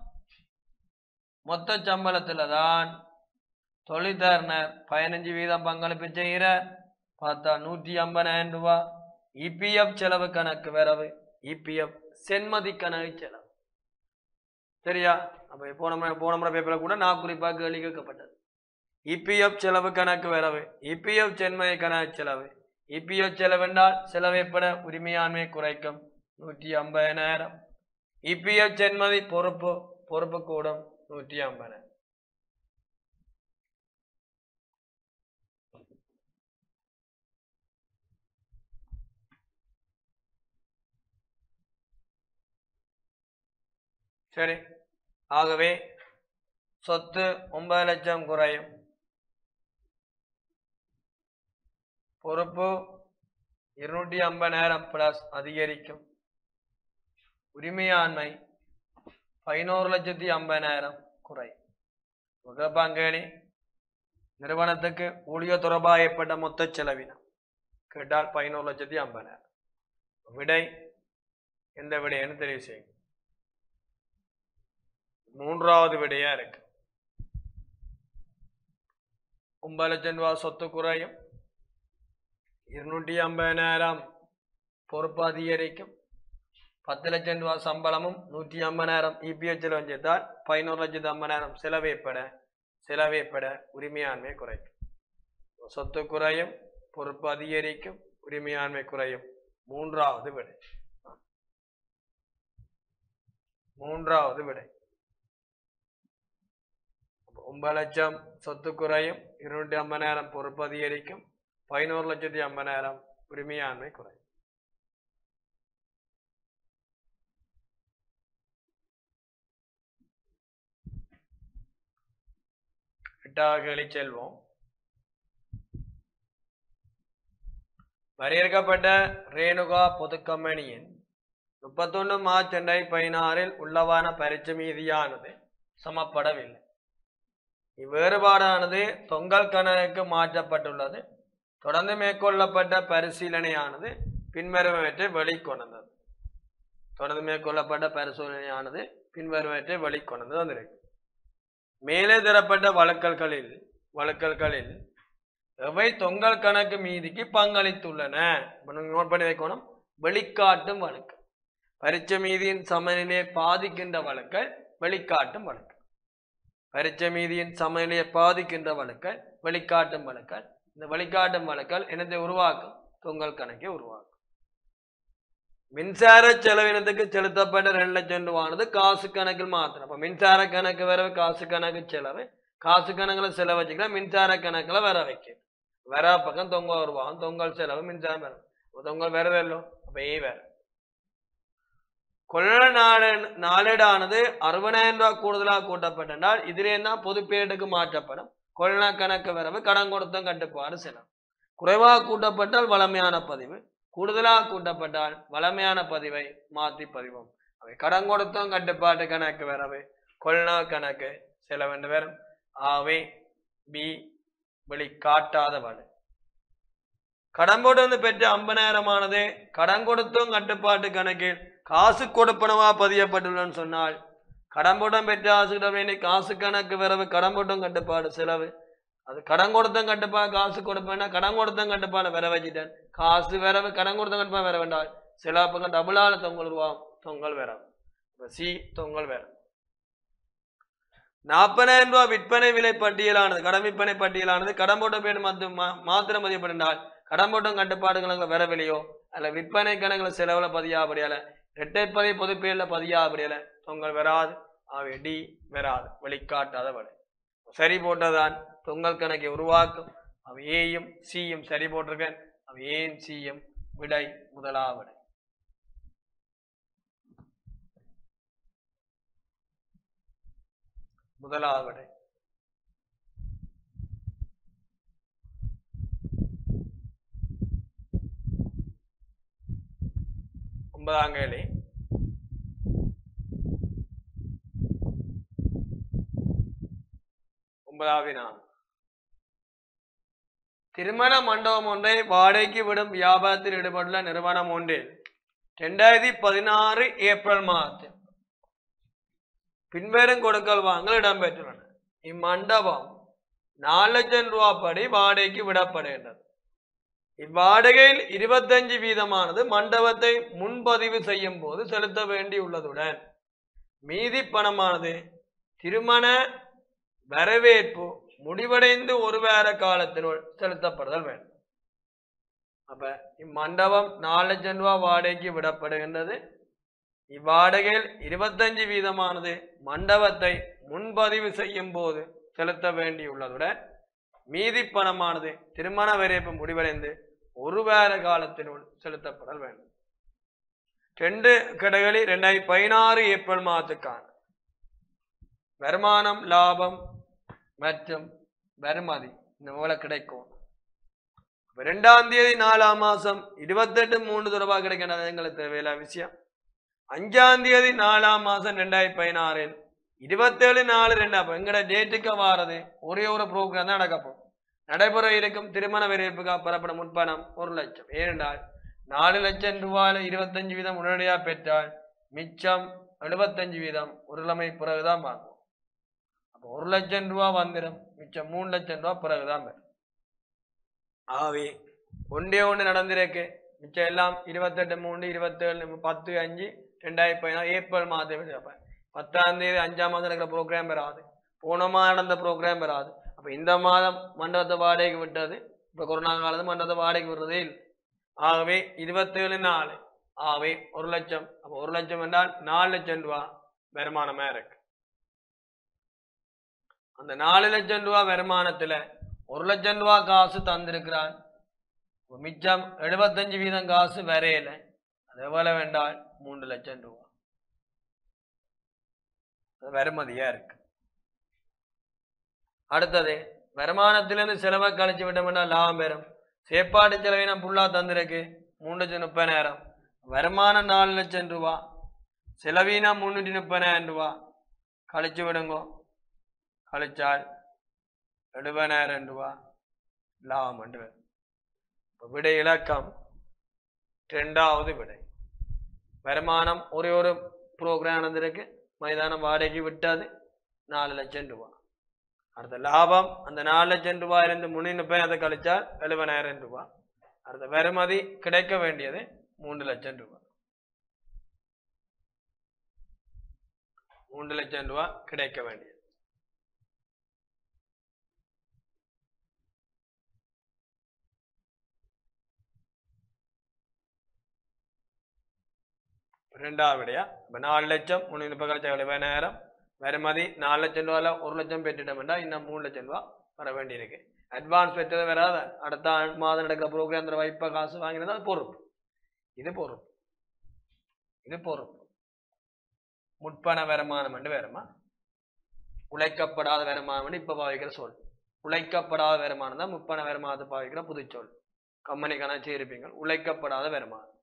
மொத்த சம்பளத்துல தான் தொழிற்தரனர் பதினஞ்சு வீதம் பங்களிப்பு செய்கிற பார்த்தா நூற்றி ஐம்பதாயிரம் ரூபா இபிஎஃப் செலவு கணக்கு வரவு இபிஎஃப் சென்மதி கணக்கு செலவு சரியா அப்ப போன முறை போன முறை பேப்பரில் கூட நான் குறிப்பாக கேள்வி கேட்கப்பட்டது இபிஎஃப் செலவு கணக்கு வரவு இபிஎஃப் சென்மதி கணக்கு செலவு இபிஎஃப் செலவு என்றால் செலவைப்பட உரிமையாண்மை குறைக்கும் நூற்றி ஐம்பதாயிரம் இபிஎஃப் சென்மதி பொறுப்பு பொறுப்பு கூடும் நூற்றி ஐம்பது சரி ஆகவே சொத்து ஒன்பது லட்சம் குறையும் பொறுப்பு இருநூற்றி ஐம்பதாயிரம் பிளஸ் அதிகரிக்கும் உரிமையாண்மை பதினோரு லட்சத்தி ஐம்பதாயிரம் குறை பங்கேணி நிறுவனத்துக்கு ஊழியர் தொடர்பாக ஏற்பட்ட மொத்த செலவினம் கேட்டால் பதினோரு லட்சத்தி ஐம்பதாயிரம் விடை எந்த விடைன்னு தெரிவு செய்யுங்க மூன்றாவது விடையா இருக்கு ஒன்பது லட்சம் ரூபாய் சொத்து குறையும் இருநூற்றி ஐம்பதாயிரம் பொறுப்பு அதிகரிக்கும் பத்து லட்சம் ரூபாய் சம்பளமும் நூற்றி ஐம்பதாயிரம் இபிஎச் செலவு சேர்த்தால் பதினோரு லட்சத்து ஐம்பதாயிரம் செலவேப்பட செலவேப்பட உரிமையாண்மை குறைக்கும் சொத்து குறையும் பொறுப்பு அதிகரிக்கும் உரிமையாண்மை குறையும் மூன்றாவது விடை மூன்றாவது விடை ஒன்பது லட்சம் சொத்து குறையும் இருநூற்றி ஐம்பதாயிரம் பொறுப்பு அதிகரிக்கும் பதினோரு லட்சத்தி ஐம்பதாயிரம் உரிமையாண்மை குறையும் எட்டாவது செல்வோம் வரையறுக்கப்பட்ட ரேணுகா பொது கம்பெனியின் முப்பத்தொன்று மார்ச் ரெண்டாயிரத்தி பதினாறில் உள்ளவான பரிச்சை மீதியானது சமப்படவில்லை இவ்வேறுபாடானது தொங்கல் கணக்கு மாற்றப்பட்டுள்ளது தொடர்ந்து மேற்கொள்ளப்பட்ட பரிசீலனையானது பின்வருவற்றை வெளிக்கொணர்ந்தது தொடர்ந்து மேற்கொள்ளப்பட்ட பரிசோதனையானது பின்வருவற்றை வெளிக்கொணர்ந்து வந்திருக்கு மேலே தரப்பட்ட வழக்கல்களில் வழக்கல்களில் எவை தொங்கல் கணக்கு மீதிக்கு பங்களித்துள்ளன இப்ப நீங்க நோட் பண்ணி வைக்கணும் வெளிக்காட்டும் வழக்கு பரிச்சை மீதியின் சமநிலையை பாதிக்கின்ற வழக்கல் வெளிக்காட்டும் வழக்கு பரிச்சை மீதியின் சமநிலையை பாதிக்கின்ற வழக்கல் வெளிக்காட்டும் வழக்கல் இந்த வெளிக்காட்டும் வழக்கல் என்னத்தை உருவாக்கும் தொங்கல் கணக்கை உருவாக்கும் மின்சார செலவினத்துக்கு செலுத்தப்பட்ட ரெண்டு லட்சம் ரூபானது காசு கணக்கில் மாத்திரம் அப்ப மின்சார கணக்கு வர காசு கணக்கு செலவு காசு கணக்குல செலவு வச்சுக்கலாம் மின்சார கணக்குல வர வைக்க வர பக்கம் தொங்க ரூபாயும் தொங்கல் செலவு மின்சாரம் வரும் அப்ப தொங்கல் வரதல்லோ அப்ப ஏ வேற கொள்ள நாடு நாளேடானது அறுபதாயிரம் ரூபாய் கூடுதலாக கூட்டப்பட்டனால் இதிலே தான் பொது பேரிட்டுக்கு மாற்றப்படும் கொள்ள கணக்கு வரவு கடன் கொடுத்தும் கட்டுப்பாடு செலவு குறைவாக கூட்டப்பட்டால் வளமையான பதிவு கூடுதலாக கூட்டப்பட்டால் வளமையான பதிவை மாற்றி பதிவோம் அவை கடன் கொடுத்தும் கட்டுப்பாட்டு கணக்கு வரவு கொள்நாள் கணக்கு செலவென்று வரும் ஆவே பி வெளிக்காட்டாத வலு கடன் போட்டு வந்து பெற்ற ஐம்பதாயிரமானது கடன் கொடுத்தும் கட்டுப்பாட்டு கணக்கில் காசு கொடுப்பனவா பதியப்பட்டுள்ளன்னு சொன்னால் கடன் போட்டம் பெற்ற ஆசுகிட்ட வேண்டி காசு கணக்கு வரவு கடன் போட்டும் கட்டுப்பாடு செலவு அது கடன் கொடுத்தும் கட்டுப்பாடு காசு கொடுப்பேன்னா கடன் கொடுத்தும் கட்டுப்பாடு வர வச்சுட்டேன் காசு வரவு கடன் கொடுத்தும் கட்டுப்பாடு வர வேண்டாம் சில பக்கம் டபுளால தொங்கல் ரூபா தொங்கல் வரும் இப்ப சி தொங்கல் வரும் நாற்பதாயிரம் ரூபாய் விற்பனை விலை பட்டியலானது கடன் விற்பனை பட்டியலானது கடன் போட்ட பேர் மத்து மா- மாத்திரம் மதிப்பிட்டால் கடன் போட்டும் கட்டுப்பாடு கணக்குல வரவில்லையோ அல்ல விற்பனை கணக்குல செலவுல பதியாபடியால இரட்டை பதிவு பொதுப்பேர்ல பதியாபடியால தொங்கல் வராது ஆகவே டி வராது வெளிக்காட்டாத வடை சரி போட்டதான் தொங்கல் கணக்கை உருவாக்கும் அவ ஏயும் சியும் சரி போட்டிருக்கேன் அவ ஏயும் சியும் விடை முதலாவடை முதலாவடை ஒன்பதாம் கேள்வி ஒன்பதாவது நாள் திருமண மண்டபம் ஒன்றை வாடகைக்கு விடும் வியாபாரத்தில் ஈடுபட்டுள்ள நிறுவனம் ஒன்றில் ரெண்டாயிரத்தி பதினாறு ஏப்ரல் மாதத்தில் பின்வரும் கொடுக்கல் வாங்கல் இடம்பெற்றுள்ளன இம்மண்டபம் நாலு லட்சம் ரூபாய் படி வாடகைக்கு விடப்படுகின்றது இவ்வாடகையில் இருபத்தஞ்சு வீதமானது மண்டபத்தை முன்பதிவு செய்யும் போது செலுத்த வேண்டியுள்ளதுடன் மீதி பணமானது திருமண வரவேற்பு முடிவடைந்து ஒரு வார காலத்தினுள் செலுத்தப்படுதல் வேண்டும் அப்ப இம்மண்டபம் நாலு லட்சம் ரூபாய் வாடகைக்கு விடப்படுகின்றது இவ்வாடகையில் இருபத்தஞ்சு வீதமானது மண்டபத்தை முன்பதிவு செய்யும் போது செலுத்த வேண்டியுள்ளதுடன் மீதி பணமானது திருமண வரவேற்பு முடிவடைந்து ஒரு வார காலத்தினுள் செலுத்தப்படல் வேண்டும் ரெண்டு கடைகளில் ரெண்டாயிரத்தி பதினாறு ஏப்ரல் மாதத்துக்கான வருமானம் லாபம் மற்றும் வருமதி இந்த மூல கிடைக்கும் அப்ப ரெண்டாம் தேதி நாலாம் மாசம் இருபத்தெட்டு மூணு தொடர்பாக கிடைக்கின்றது எங்களுக்கு தேவையில்ல விஷயம் அஞ்சாம் தேதி நாலாம் மாசம் ரெண்டாயிரத்தி பதினாறில் இருபத்தேழு நாலு ரெண்டு அப்போ எங்கட டேட்டுக்கு வாரது ஒரே ஒரு ப்ரோக்ராம் தான் நடக்கப்போம் நடைபெற இருக்கும் திருமண வரவேற்புக்காக பெறப்படும் முன்பணம் ஒரு லட்சம் ஏனென்றால் நாலு லட்சம் ரூபாயில இருபத்தஞ்சு வீதம் உடனடியாக பெற்றால் மிச்சம் எழுபத்தஞ்சு வீதம் ஒரு லமை பிறகுதான் வாங்குவோம் அப்போ ஒரு லட்சம் ரூபா வந்துடும் மிச்சம் மூணு லட்சம் ரூபா பிறகுதான் வரும் ஆகவே ஒன்றே ஒன்று நடந்திருக்கு மிச்சம் எல்லாம் இருபத்தெட்டு மூணு இருபத்தேழு பத்து அஞ்சு ரெண்டாயிரத்தி பதினாறு ஏப்ரல் மாதம் பத்தாம் தேதி அஞ்சாம் மாதம் நடக்கிற ப்ரோக்ராம் பெறாது போன மாதம் நடந்த ப்ரோக்ராம் பெறாது அப்போ இந்த மாதம் மண்டபத்தை வாடகைக்கு விட்டது இப்போ கொரோனா காலத்து மண்டபத்தை வாடகைக்கு விடுறதே இல்லை ஆகவே இருபத்தேழு நாலு ஆகவே ஒரு லட்சம் அப்போ ஒரு லட்சம் என்றால் நாலு லட்சம் ரூபா வருமானமா இருக்கு அந்த நாலு லட்சம் ரூபா வருமானத்துல ஒரு லட்சம் ரூபா காசு தந்திருக்கிறான் இப்ப மிச்சம் எழுபத்தஞ்சு வீதம் காசு வரையில அது எவ்வளவு வேண்டால் மூன்று லட்சம் ரூபா அது வருமதியா இருக்கு அடுத்தது வருமானத்திலிருந்து செலவை கழிச்சு விட்டோம்னா லாபம் பெறும் சேப்பாடு செலவினம் ஃபுல்லா தந்திருக்கு மூணு லட்சம் முப்பதாயிரம் வருமானம் நாலு லட்சம் ரூபா செலவீனம் முன்னூற்றி முப்பதாயிரம் ரூபா கழிச்சு விடுங்கோ கழிச்சால் எழுபதாயிரம் ரூபா லாபம் என்று வரும். இப்ப விடை இலக்கம் ரெண்டாவது விடை வருமானம் ஒரே ஒரு ப்ரோக்ராம் நடந்திருக்கு மைதானம் வாடகைக்கு விட்டது நாலு லட்சம் ரூபா அடுத்த லாபம் அந்த நாலு லட்சம் ரூபாயிலிருந்து முன்னூறு பேர் அதை கழிச்சால் எழுபதாயிரம் ரூபாய் அடுத்த வருமதி கிடைக்க வேண்டியது மூன்று லட்சம் ரூபாய் மூன்று லட்சம் ரூபாய் கிடைக்க வேண்டியது ரெண்டாவது விடையா இப்போ நாலு லட்சம் முன்னூறு ரூபாய் கழிச்சா எழுபதாயிரம் வருமதி நாலு லட்சம் ரூபாயில் ஒரு லட்சம் பெற்றுட்டோம்னா இன்னும் மூணு லட்சம் ரூபா வர வேண்டியிருக்கு அட்வான்ஸ் பெற்றது வராத அடுத்த ஆண்டு மாதம் நடக்கிற ப்ரோக்ராம் வைப்ப காசு வாங்கினது அது பொறுப்பு இது பொறுப்பு இது பொறுப்பு முற்பண வருமானம் என்று வருமா உழைக்கப்படாத வருமானம் இப்ப பாவிக்கிற சொல் உழைக்கப்படாத வருமானம் தான் முப்பண வருமானத்தை பாவிக்கிற புதுச்சொல் கம்பெனி கணக்கு இருப்பீங்க உழைக்கப்படாத வருமானம்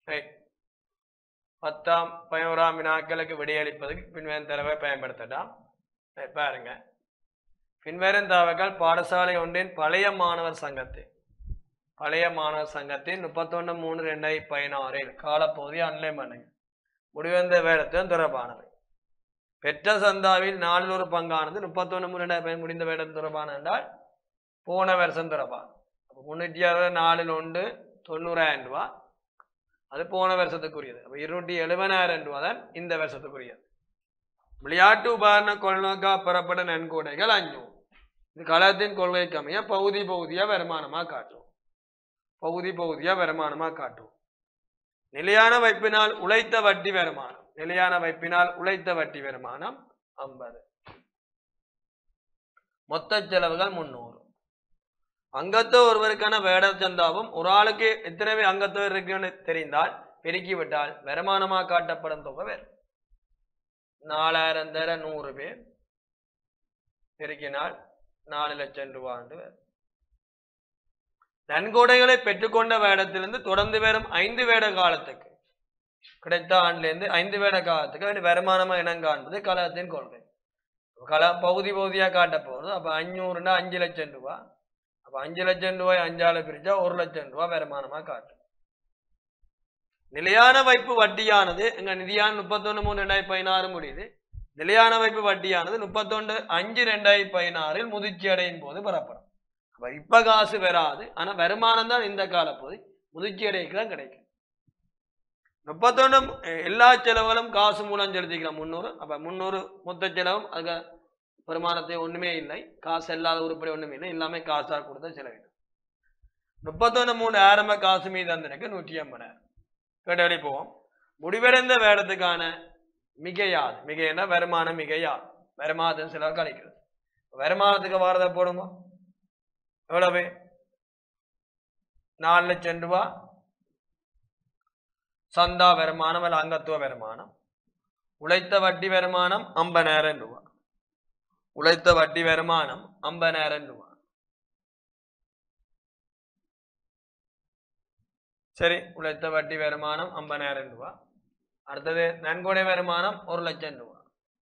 ரைட் பத்தாம் பதினோராம் வினாக்களுக்கு விடையளிப்பதற்கு பின்வரும் தரவை பயன்படுத்தலாம் ரைட், பாருங்க பின்வரும் தரவுகள் பாடசாலை ஒன்றின் பழைய மாணவர் சங்கத்தை பழைய மாணவர் சங்கத்தின் முப்பத்தொன்று மூணு ரெண்டாயிரத்தி பதினாறில் காலப்பகுதி அன்லைன் பண்ணுங்க முடிவந்த வேடத்தின் தொடர்பானவை பெற்ற சந்தாவில் நாலில் ஒரு பங்கானது முப்பத்தொன்று மூணு ரெண்டாயிரத்தி பதினாறு முடிந்த வேடம் தொடர்பான என்றால் போன வருஷம் தொடர்பான அப்போ முன்னூற்றி அறுபது நாலில் ஒன்று தொண்ணூறாயிரம் ரூபா அது போன வருஷத்துக்குரியது அப்போ இருநூற்றி எழுபதாயிரம் ரூபா தான் இந்த வருஷத்துக்குரியது விளையாட்டு உபகரண கொள்கைக்கா பெறப்பட்ட நன்கொடைகள் அஞ்சூறு இது களத்தின் கொள்கைக்கு அமைய பகுதி பகுதியா வருமானமா காட்டும் பகுதி பகுதியா வருமானமா காட்டும் நிலையான வைப்பினால் உழைத்த வட்டி வருமானம் நிலையான வைப்பினால் உழைத்த வட்டி வருமானம் ஐம்பது மொத்த செலவுகள் முன்னூறு அங்கத்தோ ஒருவருக்கான வேட சந்தாவும் ஒரு ஆளுக்கு எத்தனை பேர் அங்கத்தவர் இருக்குன்னு தெரிந்தால் பெருக்கிவிட்டால் வருமானமா காட்டப்படும் தொகை வேறு நாலாயிரம் தர நூறு பேர் பெருக்கினால் நாலு லட்சம் ரூபாண்டு வேறு நன்கொடைகளை பெற்றுக்கொண்ட வேடத்திலிருந்து தொடர்ந்து வரும் ஐந்து வேட காலத்துக்கு கிடைத்த ஆண்டிலிருந்து ஐந்து வேட காலத்துக்கு அவன் வருமானமா இனம் காண்பது கலகத்தின் கொள்கை கல பகுதி பகுதியா காட்ட போகுது அப்ப அஞ்சூறுனா அஞ்சு லட்சம் ரூபாய் அப்ப அஞ்சு லட்சம் ரூபாய் அஞ்சால பிரிச்சா ஒரு லட்சம் ரூபாய் வருமானமா காட்டும் நிலையான வைப்பு வட்டியானது எங்க நிதியான முப்பத்தொன்னு மூணு ரெண்டாயிரத்தி பதினாறு முடியுது நிலையான வைப்பு வட்டியானது முப்பத்தொன்று அஞ்சு ரெண்டாயிரத்தி பதினாறில் முதிர்ச்சி அடையும் போது பெறப்படும் அப்ப இப்ப காசு வராது ஆனா வருமானம் தான் இந்த காலப்போது முதிர்ச்சி அடைக்கு தான் கிடைக்கும் முப்பத்தொன்று எல்லா செலவுகளும் காசு மூலம் செலுத்திக்கலாம் முந்நூறு அப்ப முந்நூறு மொத்த செலவும் அதுக்கு வருமானத்தை ஒண்ணுமே இல்லை காசு இல்லாத உருப்படி ஒண்ணுமே இல்லை எல்லாமே காசா கொடுத்த செலவிடும் முப்பத்தொன்று மூணு ஆரம்ப காசு மீது அந்த எனக்கு நூற்றி ஐம்பதாயிரம் கேட்டவழி போவோம் முடிவடைந்த வேடத்துக்கான மிகையாது மிகைன்னா வருமானம் மிகையாது வருமானத்தின் செலவு கழிக்கிறது வருமானத்துக்கு வாரதை போடுங்க எவ்வளவு நாலு லட்சம் ரூபா சந்தா வருமானம் அல்ல அங்கத்துவ வருமானம் உழைத்த வட்டி வருமானம் ஐம்பதாயிரம் ரூபா உழைத்த வட்டி வருமானம் ஐம்பதாயிரம் ரூபா சரி உழைத்த வட்டி வருமானம் ஐம்பதாயிரம் ரூபா அடுத்தது நன்கொடை வருமானம் ஒரு லட்சம் ரூபா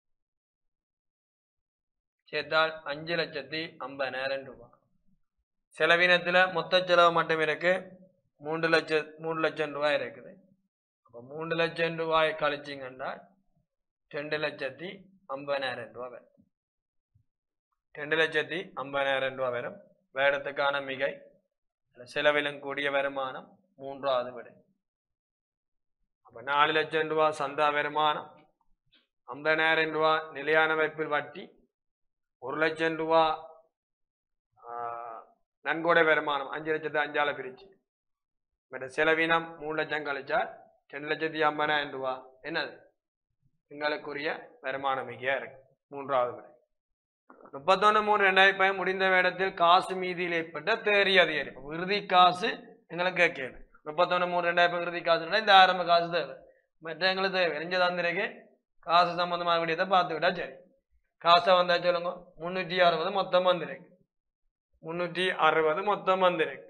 சேர்த்தால் அஞ்சு லட்சத்தி ஐம்பதாயிரம் ரூபா செலவினத்துல மொத்த செலவு மட்டும் இருக்கு மூன்று லட்சம் மூணு லட்சம் ரூபாய் இருக்குது அப்போ மூன்று லட்சம் ரூபாய் கழிச்சிங்கன்னா ரெண்டு லட்சத்தி ஐம்பதாயிரம் ரூபாய் வரும் ரெண்டு லட்சத்தி ஐம்பதாயிரம் ரூபாய் வரும் வேடத்துக்கான மிகை செலவிலும் கூடிய வருமானம் மூன்றாவது விடை அப்ப நாலு லட்சம் ரூபாய் சந்தா வருமானம் ஐம்பதாயிரம் ரூபாய் நிலையான வைப்பில் வட்டி ஒரு லட்சம் ரூபாய் ஆஹ், நன்கொடை வருமானம் அஞ்சு லட்சத்து அஞ்சால பிரிச்சு மற்ற செலவினம் மூணு லட்சம் கழிச்சா ரெண்டு லட்சத்தி ஐம்பதாயிரம் ரூபாய் என்னது எங்களுக்குரிய வருமானம் மிகையா இருக்கு மூன்றாவது விடை முப்பத்தொன்னு மூணு ரெண்டாயிரத்தி பதினேழு முடிந்த வேடத்தில் காசு மீதியில் ஏற்பட்ட தேறி அதிகரிப்பு இறுதி காசு எங்களுக்கு கேட்கல முப்பத்தொன்னு மூணு ரெண்டாயிரத்தி இறுதி காசுனா இந்த ஆரம்ப காசு தேவை மற்ற எங்களுக்கு தேவை எரிஞ்ச தந்திரிக்கு காசு சம்பந்தமான விடயத்தை பார்த்து விட்டா சரி காசை வந்தா சொல்லுங்க முன்னூற்றி அறுபது மொத்தம் வந்திருக்கு முன்னூற்றி அறுபது மொத்தம் வந்திருக்கு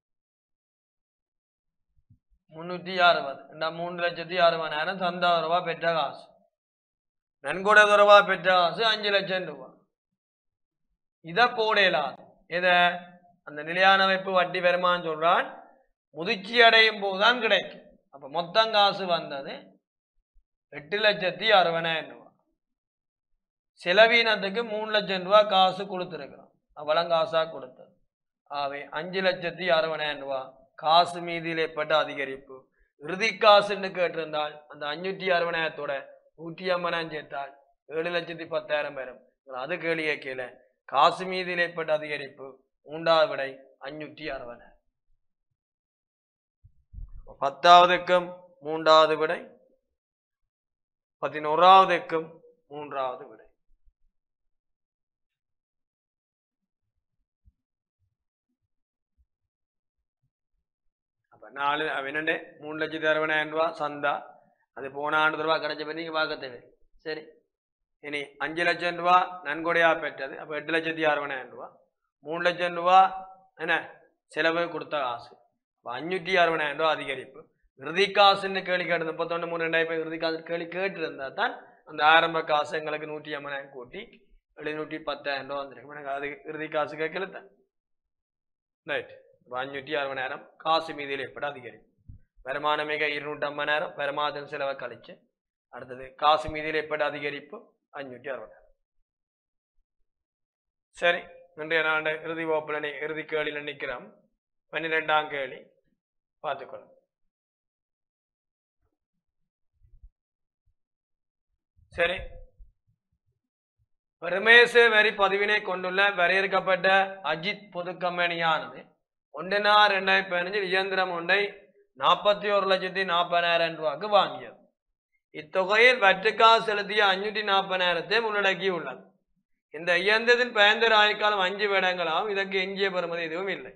முன்னூற்றி அறுபது இந்த மூணு லட்சத்தி அறுபதாயிரம் சந்தாயிரம் ரூபாய் பெற்ற காசு நன்கொடை ரூபா பெற்ற காசு அஞ்சு லட்சம் ரூபாய் இதை போடலாது இத அந்த நிலையான வைப்பு வட்டி வருமானம் சொல்றான் முதிர்ச்சி அடையும் போதுதான் கிடைக்கும் அப்ப மொத்தம் காசு வந்தது எட்டு லட்சத்தி அறுபதாயிரம் ரூபாய் செலவீனத்துக்கு மூணு லட்சம் ரூபாய் காசு கொடுத்துருக்கிறோம் அவ்வளவு காசா கொடுத்தது ஆகவே அஞ்சு லட்சத்தி அறுபதாயிரம் ரூபாய் காசு மீதியில் ஏற்பட்ட அதிகரிப்பு இறுதி காசுன்னு கேட்டிருந்தால் அந்த அஞ்சூற்றி அறுபதாயிரத்தோட நூற்றி ஐம்பதாயிரம் சேர்த்தால் ஏழு லட்சத்தி பத்தாயிரம் வரும் அது கேள்வி கேட்கல காசு மீதில் ஏற்பட்ட அதிகரிப்பு மூன்றாவது விடை அஞ்சூற்றி அறுபதாயிரம் பத்தாவதுக்கும் மூன்றாவது விடை பதினோராவதுக்கும் மூன்றாவது விடை அப்ப நாலு என்னண்டு மூணு லட்சத்தி அறுபதாயிரம் ரூபாய் சந்தா அது போன ஆண்டு ரூபாய் கிடைச்ச பற்றி நீங்க பார்க்க தேவை சரி இனி அஞ்சு லட்சம் ரூபா நன்கொடையா பெற்றது அப்ப எட்டு லட்சத்தி அறுபதாயிரம் ரூபா மூணு லட்சம் ரூபா என்ன செலவு கொடுத்த காசு அப்ப அஞ்சூற்றி அறுபதாயிரம் ரூபா அதிகரிப்பு இறுதி காசுன்னு கேள்வி கேட்டு முப்பத்தொன்று மூணு ரெண்டாயிரம் இறுதி காசு கேள்வி கேட்டிருந்தா தான் அந்த ஆரம்ப காசு எங்களுக்கு நூற்றி ஐம்பதாயிரம் கூட்டி எழுநூற்றி பத்தாயிரம் ரூபா வந்துருக்கும் எனக்கு அது இறுதி காசு கேட்கல தான் ரைட் இப்போ அஞ்சூற்றி அறுபதாயிரம் காசு மீதியில் எப்படி அதிகரிக்கும் வருமானம் மிக இருநூற்றி ஐம்பதாயிரம் வருமானத்தின் செலவை கழிச்சு அடுத்தது காசு மீதியில் எப்படி அதிகரிப்பு அஞ்சூற்றி அறுபதாயிரம் சரி இன்றைய நாள் இறுதி வகுப்புல இறுதி கேள்வியில் நிற்கிறோம் பன்னிரெண்டாம் கேள்வி பார்த்துக்கொள்ளும் சரி பெருமேசு வரி பதிவினை கொண்டுள்ள வரையறுக்கப்பட்ட அஜித் பொது கம்பெனியானது ஒன்றினா ரெண்டாயிரத்தி பதினஞ்சில் இயந்திரம் ஒன்றை நாற்பத்தி ஒரு லட்சத்தி நாற்பதாயிரம் ரூபாய்க்கு வாங்கியது இத்தொகையில் வற்றுக்கா செலுத்திய அஞ்சூற்றி நாற்பதாயிரத்தை உள்ளடக்கி உள்ளது இந்த இயந்திரத்தின் பயன்தர் ஆயுட்காலம் அஞ்சு வருடங்களாம் இதற்கு எஞ்சிய பெறுமதி எதுவும் இல்லை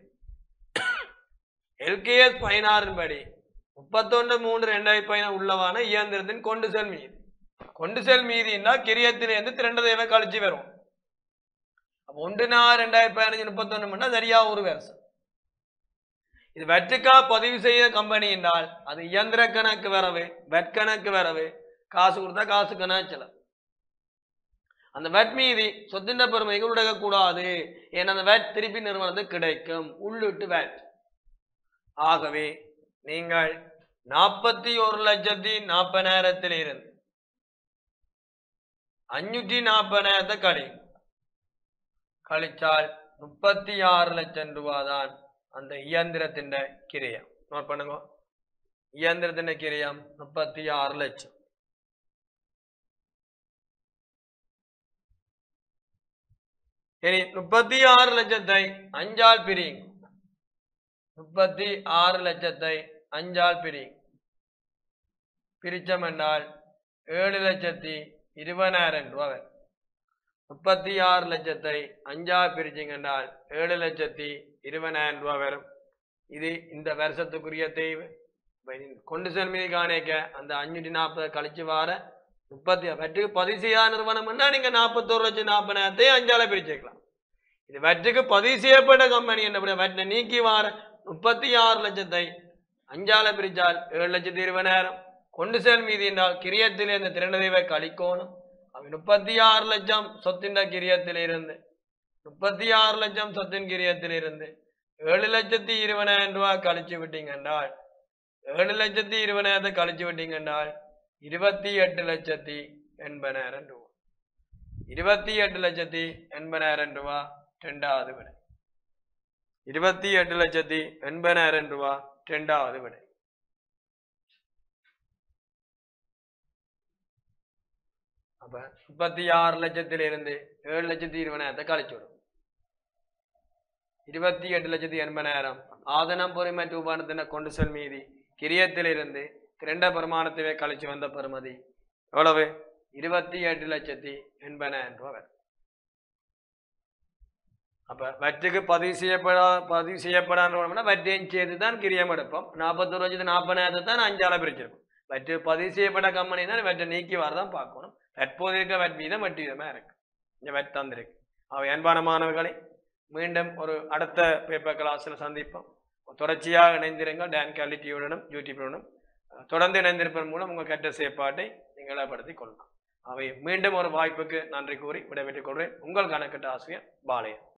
எல்கேஎஸ் பதினாறின் படி முப்பத்தொன்று மூன்று ரெண்டாயிரத்தி பதினாறு உள்ளவான இயந்திரத்தின் கொண்டு செல் மீது கொண்டு செல் மீதின்னா கிரியத்திலிருந்து திரண்ட தேவை கழிச்சு வரும் அப்ப ஒன்று நாள் ரெண்டாயிரத்தி பதினஞ்சு முப்பத்தொன்னு பண்ணா சரியா ஒரு வருஷம் இது வெற்றுக்கா பதிவு செய்த கம்பெனி என்றால் அது இயந்திர கணக்கு வரவு வெட் கணக்கு வரவு காசு கொடுத்தா காசு கணாச்சல அந்த வெட் மீதி சொத்தின் பெருமைகள் உடகக்கூடாது ஏன்னா அந்த வெட் திருப்பி நிறுவனத்துக்கு கிடைக்கும் உள்ளிட்டு வெட் ஆகவே நீங்கள் நாற்பத்தி ஒரு லட்சத்தி நாற்பதாயிரத்தில் இருந்து அஞ்சூற்றி நாற்பதாயிரத்தை கழி கழிச்சால் முப்பத்தி ஆறு லட்சம் ரூபாய் தான் அந்த இயந்திரத்தின் கிரியம் நோட் பண்ணுங்க இயந்திரத்தின் கிரியம் முப்பத்தி ஆறு லட்சம் இனி முப்பத்தி ஆறு லட்சத்தை அஞ்சால் பிரியுங்க முப்பத்தி ஆறு லட்சத்தை அஞ்சால் பிரியுங்க பிரிச்சம் என்றால் ஏழு லட்சத்தி இருபதாயிரம் ரூபாய் வரும் முப்பத்தி ஆறு லட்சத்தை அஞ்சா பிரிச்சிங்க என்றால் ஏழு லட்சத்தி இருபதாயிரம் ரூபாய் வரும் இது இந்த வருஷத்துக்குரிய தேவை இப்ப இது கொண்டு செல் மீது காணிக்க அந்த அஞ்சூற்றி நாற்பது கழிச்சு வார முப்பத்தி வட்டுக்கு பதிவு செய்யாத நிறுவனம்னா நீங்க நாற்பத்தோரு லட்சம் நாற்பதாயிரத்தையும் அஞ்சால பிரிச்சுக்கலாம் இது வட்டுக்கு பதிவு செய்யப்பட்ட கம்பெனி என்ன வட்டை நீக்கி வார முப்பத்தி ஆறு லட்சத்தை அஞ்சால பிரிச்சால் ஏழு லட்சத்தி இருபதாயிரம் கொண்டு செல் மீதி என்றால் கிரியத்தில் இந்த திரண்டதைவை கழிக்கணும் அவன் முப்பத்தி ஆறு லட்சம் சொத்தின் கிரியத்தில் இருந்து முப்பத்தி ஆறு லட்சம் சொத்தின் கிரியத்தில் இருந்து ஏழு லட்சத்தி இருபதாயிரம் ரூபாய் கழிச்சு விட்டீங்க என்றால் ஏழு லட்சத்தி இருபதாயிரத்தை கழிச்சு விட்டீங்க என்றால் இருபத்தி எட்டு லட்சத்தி எண்பதாயிரம் ரூபாய் இருபத்தி எட்டு லட்சத்தி எண்பதாயிரம் ரூபாய் ரெண்டாவது விடை இருபத்தி எட்டு லட்சத்தி எண்பதாயிரம் ரூபாய் ரெண்டாவது விடை அப்ப முப்பத்தி ஆறு லட்சத்தில இருந்து ஏழு லட்சத்தி இருபதாயிரத்தை கழிச்சு விடும் இருபத்தி எட்டு லட்சத்தி எண்பதாயிரம் ஆதனம் பொறிமற்ற உபானத்தின கொண்டு செல் மீதி கிரியத்திலிருந்து திரண்ட பெருமானத்தையே கழிச்சு வந்த பெருமதி எவ்வளவு இருபத்தி எட்டு லட்சத்தி எண்பதாயிரம் ரூபாய் வரும் அப்ப வற்றுக்கு பதிவு செய்யப்படா பதிவு செய்யப்படாத வட்டியும் சேர்த்து தான் கிரியம் எடுப்போம் நாற்பத்தொரு லட்சத்து நாற்பதாயிரத்தை தான் அஞ்சால பிரிச்சிருப்போம் வட்டு பதிவு செய்யப்பட்ட கம்பெனினா வட்டை நீக்கி வரதான் பார்க்கணும் தற்போது இருக்க வட் வீதம் வட்டி வீதமா இருக்கு இந்த வட் தந்திருக்கு அவை அன்பான மாணவர்களை மீண்டும் ஒரு அடுத்த பேப்பர் கிளாஸில் சந்திப்போம் தொடர்ச்சியாக இணைந்திருங்கள் டான் குவாலிட்டியுடனும் யூடியூபுடனும் தொடர்ந்து இணைந்திருப்பதன் மூலம் உங்கள் கெட்ட செயற்பாட்டை நீங்கள் ஏற்படுத்திக் கொள்ளலாம் அவை மீண்டும் ஒரு வாய்ப்புக்கு நன்றி கூறி விடைபெற்றுக் கொள்வேன் உங்கள் கணக்கிட்ட ஆசிரியர் பாளையன்